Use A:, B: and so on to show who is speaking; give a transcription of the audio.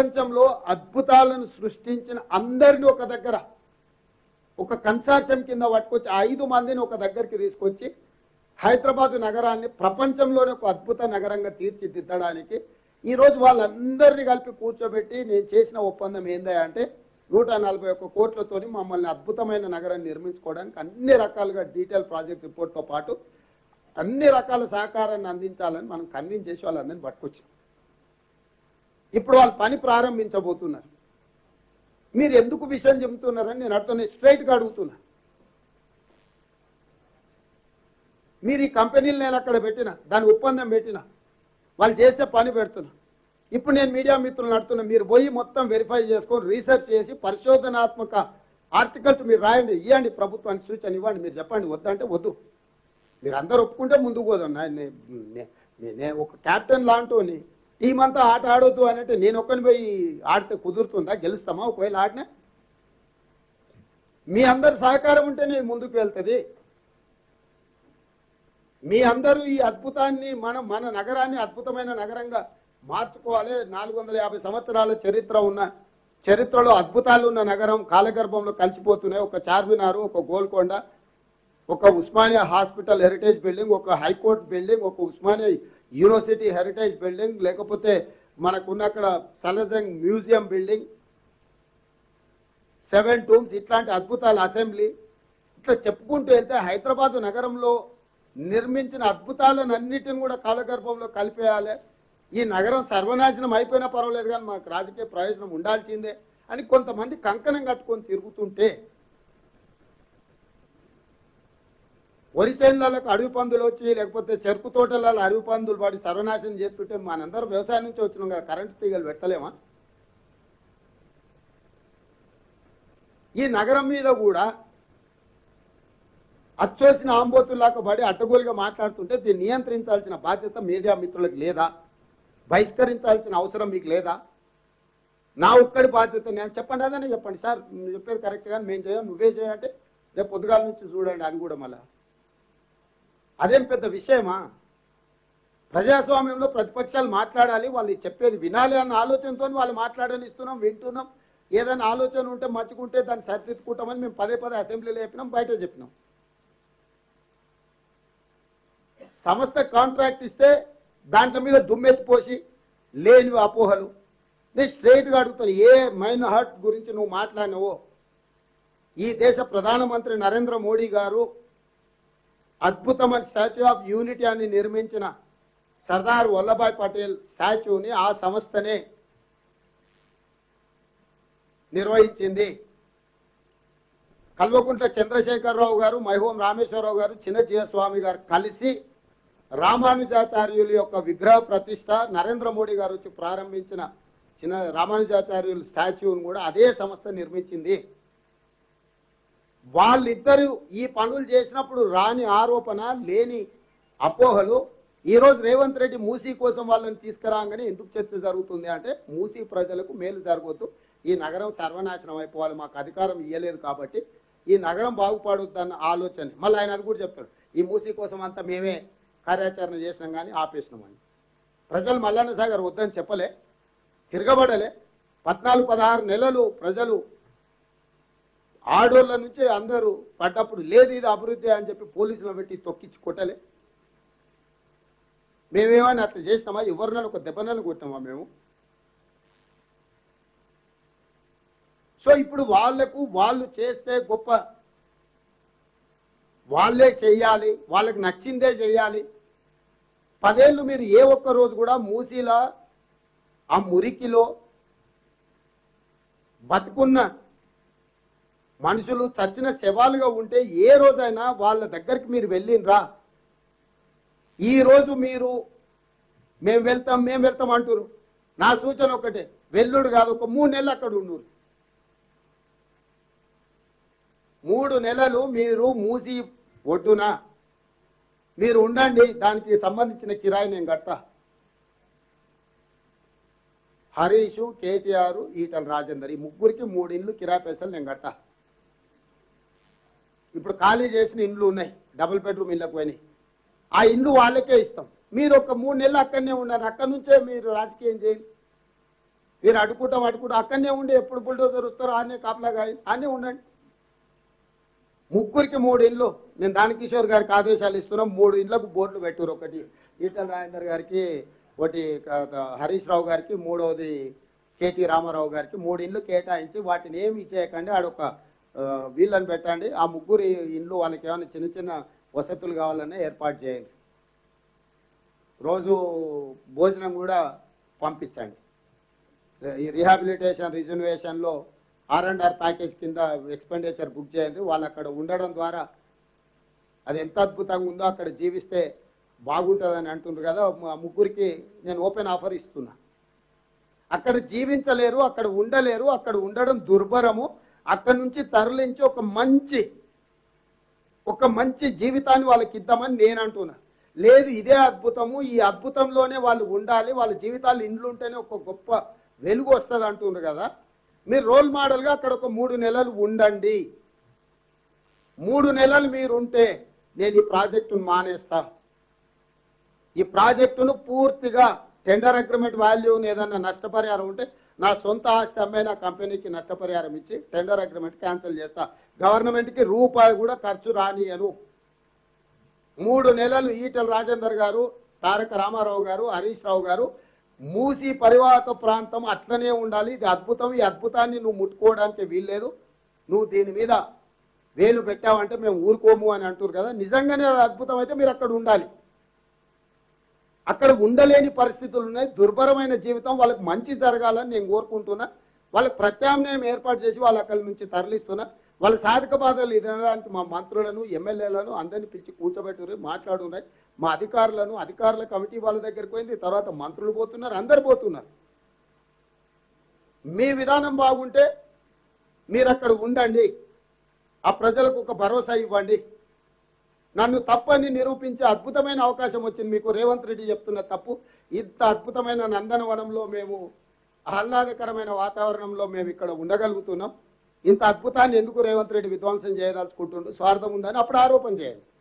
A: ప్రపంచంలో అద్భుతాలను సృష్టించిన అందరిని ఒక దగ్గర ఒక కన్సార్షియం కింద పట్టుకొచ్చి ఐదు మందిని ఒక దగ్గరికి తీసుకొచ్చి హైదరాబాద్ నగరాన్ని ప్రపంచంలోనే ఒక అద్భుత నగరంగా తీర్చిదిద్దడానికి ఈరోజు వాళ్ళందరినీ కలిపి కూర్చోబెట్టి నేను చేసిన ఒప్పందం ఏందా అంటే నూట నలభై ఒక్క కోట్లతోని మమ్మల్ని అద్భుతమైన నగరాన్ని నిర్మించుకోవడానికి అన్ని రకాలుగా డీటెయిల్ ప్రాజెక్ట్ రిపోర్ట్తో పాటు అన్ని రకాల సహకారాన్ని అందించాలని మనం కన్విన్స్ చేసి వాళ్ళందరినీ పట్టుకొచ్చాం ఇప్పుడు వాళ్ళు పని ప్రారంభించబోతున్నారు మీరు ఎందుకు విషయం చెబుతున్నారని నేను అడుగుతున్నా స్ట్రైట్గా అడుగుతున్నా మీరు ఈ కంపెనీలు నేను అక్కడ పెట్టిన దాని ఒప్పందం పెట్టిన వాళ్ళు చేసే పని పెడుతున్నా ఇప్పుడు నేను మీడియా మిత్రులను అడుగుతున్నా మీరు పోయి మొత్తం వెరిఫై చేసుకొని రీసెర్చ్ చేసి పరిశోధనాత్మక ఆర్టికల్స్ మీరు రాయండి ఇవ్వండి ప్రభుత్వానికి సూచన ఇవ్వండి మీరు చెప్పండి వద్దంటే వద్దు మీరు అందరు ఒప్పుకుంటే ముందుకు పోదాం నా- నే- నే- నే- నేను ఒక క్యాప్టెన్ లాంటి టీం అంతా ఆట ఆడొద్దు అని అంటే నేను ఒక్కని పోయి ఆడితే కుదురుతుందా గెలుస్తామా ఒకవేళ ఆడినా మీ అందరి సహకారం ఉంటేనే ఇది ముందుకు వెళ్తుంది మీ అందరూ ఈ అద్భుతాన్ని మనం మన నగరాన్ని అద్భుతమైన నగరంగా మార్చుకోవాలి నాలుగు వందల యాభై సంవత్సరాల చరిత్ర ఉన్న చరిత్రలో అద్భుతాలు ఉన్న నగరం కాలగర్భంలో కలిసిపోతున్నాయి ఒక చార్మినారు ఒక గోల్కొండ ఒక ఉస్మానియా హాస్పిటల్ హెరిటేజ్ బిల్డింగ్ ఒక హైకోర్టు బిల్డింగ్ ఒక ఉస్మానియా యూనివర్సిటీ హెరిటేజ్ బిల్డింగ్ లేకపోతే మనకున్న అక్కడ Salarjung museum building seven tombs ఇట్లాంటి అద్భుతాల అసెంబ్లీ ఇట్లా చెప్పుకుంటూ వెళ్తే హైదరాబాద్ నగరంలో నిర్మించిన అద్భుతాలను అన్నిటిని కూడా కాలగర్భంలో కలిపేయాలి ఈ నగరం సర్వనాశనం అయిపోయినా పర్వాలేదు కానీ మాకు రాజకీయ ప్రయోజనం ఉండాల్సిందే అని కొంతమంది కంకణం కట్టుకొని తిరుగుతుంటే వరి చేనులకు అడవి పందులు వచ్చి లేకపోతే చెరుకు తోటలలో అడవి పందులు పడి సర్వనాశనం చేస్తుంటే మనందరం వ్యవసాయం నుంచి వచ్చినాం కదా కరెంటు తీగలు పెట్టలేమా ఈ నగరం మీద కూడా అచ్చోసిన ఆంబోతుల్లాక పడి అడ్డగోలుగా మాట్లాడుతుంటే దీన్ని నియంత్రించాల్సిన బాధ్యత మీడియా మిత్రులకు లేదా బహిష్కరించాల్సిన అవసరం మీకు లేదా నా ఒక్కడి బాధ్యత నేను చెప్పండి అదనే చెప్పండి సార్ నువ్వు చెప్పేది కరెక్ట్ కానీ మేము చేయం నువ్వే చేయంటే రేపు పొద్దుగాల నుంచి చూడండి అది కూడా మళ్ళా అదేం పెద్ద విషయమా ప్రజాస్వామ్యంలో ప్రతిపక్షాలు మాట్లాడాలి వాళ్ళు చెప్పేది వినాలి అన్న ఆలోచనతో వాళ్ళు మాట్లాడనిస్తున్నాం వింటున్నాం ఏదైనా ఆలోచన ఉంటే మర్చుకుంటే దాన్ని సరిదిద్దుకుంటామని మేము పదే పదే అసెంబ్లీలో చెప్పినాం బయట చెప్పినాం సంస్థ కాంట్రాక్ట్ ఇస్తే దాంట్లో మీద దుమ్మెత్తిపోసి లేనివి అపోహలు నేను స్ట్రైట్గా అడుగుతాను ఏ మైన్ హార్ట్ గురించి నువ్వు మాట్లాడినవో ఈ దేశ ప్రధానమంత్రి నరేంద్ర మోడీ గారు అద్భుతమైన స్టాచ్యూ ఆఫ్ యూనిటీ అని నిర్మించిన సర్దార్ వల్లభాయ్ పటేల్ స్టాచ్యూని ఆ సంస్థనే నిర్వహించింది కల్వకుంట్ల చంద్రశేఖరరావు గారు మైహోం రామేశ్వరరావు గారు చిన్న స్వామి గారు కలిసి రామానుజాచార్యుల యొక్క విగ్రహ ప్రతిష్ట నరేంద్ర మోడీ గారు వచ్చి ప్రారంభించిన చిన్న రామానుజాచార్యుల స్టాచ్యూని కూడా అదే సంస్థ నిర్మించింది వాళ్ళిద్దరూ ఈ పనులు చేసినప్పుడు రాని ఆరోపణ లేని అపోహలు ఈరోజు రేవంత్ రెడ్డి మూసీ కోసం వాళ్ళని తీసుకురాగానే ఎందుకు చర్చ జరుగుతుంది అంటే మూసీ ప్రజలకు మేలు జరగవద్దు ఈ నగరం సర్వనాశనం అయిపోవాలి మాకు అధికారం ఇవ్వలేదు కాబట్టి ఈ నగరం బాగుపడొద్దన్న ఆలోచన మళ్ళీ ఆయన అది కూడా చెప్తాడు ఈ మూసీ కోసం అంతా మేమే కార్యాచరణ చేసినాం కానీ ఆపేసినామని ప్రజలు మల్లన్న సాగర్ వద్దని చెప్పలే తిరగబడలే పద్నాలుగు పదహారు నెలలు ప్రజలు ఆడోళ్ళ నుంచి అందరూ పడ్డప్పుడు లేదు ఇది అభివృద్ధి అని చెప్పి పోలీసులను పెట్టి తొక్కించి కొట్టలే మేమేమైనా అట్లా చేసినామా ఎవరినైనా ఒక దెబ్బనలు కొట్టామా మేము సో ఇప్పుడు వాళ్లకు వాళ్ళు చేస్తే గొప్ప వాళ్ళే చెయ్యాలి వాళ్ళకి నచ్చిందే చెయ్యాలి పదేళ్ళు మీరు ఏ ఒక్క రోజు కూడా మూసీలా ఆ మురికిలో బతుకున్న మనుషులు చచ్చిన శవాలుగా ఉంటే ఏ రోజైనా వాళ్ళ దగ్గరికి మీరు వెళ్ళినరా ఈ రోజు మీరు మేము వెళ్తాం మేము వెళ్తాం అంటారు నా సూచన ఒకటే వెల్లుడు కాదు ఒక మూడు నెలలు అక్కడ ఉండురు మూడు నెలలు మీరు మూసి ఒడ్డున మీరు ఉండండి దానికి సంబంధించిన కిరాయి నేను కడతా హరీషు కేటీఆర్ ఈటల రాజేందర్ ఈ ముగ్గురికి మూడు ఇండ్లు కిరాయి పైసలు నేను కడతా ఇప్పుడు ఖాళీ చేసిన ఇండ్లు ఉన్నాయి డబుల్ బెడ్రూమ్ ఇళ్ళకు పోయినాయి ఆ ఇల్లు వాళ్ళకే ఇస్తాం మీరు ఒక మూడు నెలలు అక్కడనే ఉన్నారు అక్కడి నుంచే మీరు రాజకీయం చేయండి మీరు అడుకుంటాం అడుకుంటాం అక్కడనే ఉండి ఎప్పుడు బుల్డోజర్ వస్తారో ఆనే కాపలాగా ఆనే ఉండండి ముగ్గురికి మూడు ఇండ్లు నేను దానకిషోర్ గారికి ఆదేశాలు ఇస్తున్నా మూడు ఇండ్లకు బోర్డులు పెట్టారు ఒకటి ఈటల రాజేందర్ గారికి ఒకటి క- క- హరీష్ రావు గారికి మూడవది కేటీ రామారావు గారికి మూడు ఇండ్లు కేటాయించి వాటిని ఏమి ఇచ్చేయకండి ఆడొక ఆ, వీళ్ళని పెట్టండి ఆ ముగ్గురు ఇండ్లు వాళ్ళకి ఏమైనా చిన్న చిన్న వసతులు కావాలన్నా ఏర్పాటు చేయండి రోజు భోజనం కూడా పంపించండి ఈ రీహాబిలిటేషన్ రిజర్వేషన్లో ఆర్ అండ్ ఆర్ ప్యాకేజ్ కింద ఎక్స్పెండిచర్ బుక్ చేయండి వాళ్ళు అక్కడ ఉండడం ద్వారా అది ఎంత అద్భుతంగా ఉందో అక్కడ జీవిస్తే బాగుంటుందని అంటుండ్రు కదా మా ముగ్గురికి నేను ఓపెన్ ఆఫర్ ఇస్తున్నా అక్కడ జీవించలేరు అక్కడ ఉండలేరు అక్కడ ఉండడం దుర్భరము అక్కడ నుంచి తరలించి ఒక మంచి ఒక మంచి జీవితాన్ని వాళ్ళకి ఇద్దామని నేను అంటున్నా లేదు ఇదే అద్భుతము ఈ అద్భుతంలోనే వాళ్ళు ఉండాలి వాళ్ళ జీవితాలు ఇండ్లు ఉంటేనే ఒక గొప్ప వెలుగు వస్తుంది అంటుండ్రు కదా మీరు రోల్ మోడల్గా అక్కడ ఒక మూడు నెలలు ఉండండి మూడు నెలలు మీరు ఉంటే నేను ఈ ప్రాజెక్టును మానేస్తా ఈ ప్రాజెక్టును పూర్తిగా టెండర్ అగ్రిమెంట్ వాల్యూని ఏదన్నా నష్టపరిహారం ఉంటే నా సొంత ఆస్తి అమ్మాయి నా కంపెనీకి నష్టపరిహారం ఇచ్చి టెండర్ అగ్రిమెంట్ క్యాన్సిల్ చేస్తా గవర్నమెంట్కి రూపాయి కూడా ఖర్చు రానియను మూడు నెలలు ఈటెల రాజేందర్ గారు తారక రామారావు గారు హరీష్ రావు గారు మూసి పరివాహక ప్రాంతం అట్లనే ఉండాలి ఇది అద్భుతం ఈ అద్భుతాన్ని నువ్వు ముట్టుకోవడానికి వీల్లేదు నువ్వు దీని మీద వేలు పెట్టావంటే మేము ఊరుకోము అని అంటారు కదా నిజంగానే అది అద్భుతం అయితే మీరు అక్కడ ఉండాలి అక్కడ ఉండలేని పరిస్థితులు ఉన్నాయి దుర్భరమైన జీవితం వాళ్ళకి మంచి జరగాలని నేను కోరుకుంటున్నా వాళ్ళకి ప్రత్యామ్నాయం ఏర్పాటు చేసి వాళ్ళు అక్కడి నుంచి తరలిస్తున్నా వాళ్ళ సాధక బాధలు ఎదురడానికి మా మంత్రులను ఎమ్మెల్యేలను అందరిని పిలిచి కూర్చోబెట్టురు మాట్లాడున్నాయి మా అధికారులను అధికారుల కమిటీ వాళ్ళ దగ్గరికి పోయింది తర్వాత మంత్రులు పోతున్నారు అందరు పోతున్నారు మీ విధానం బాగుంటే మీరు అక్కడ ఉండండి ఆ ప్రజలకు ఒక భరోసా ఇవ్వండి నన్ను తప్పని నిరూపించే అద్భుతమైన అవకాశం వచ్చింది మీకు రేవంత్ రెడ్డి చెప్తున్న తప్పు ఇంత అద్భుతమైన నందనవనంలో మేము ఆహ్లాదకరమైన వాతావరణంలో మేము ఇక్కడ ఉండగలుగుతున్నాం ఇంత అద్భుతాన్ని ఎందుకు రేవంత్ రెడ్డి విధ్వంసం చేయదలుచుకుంటుండు స్వార్థం ఉందని అప్పుడు ఆరోపణ చేయండి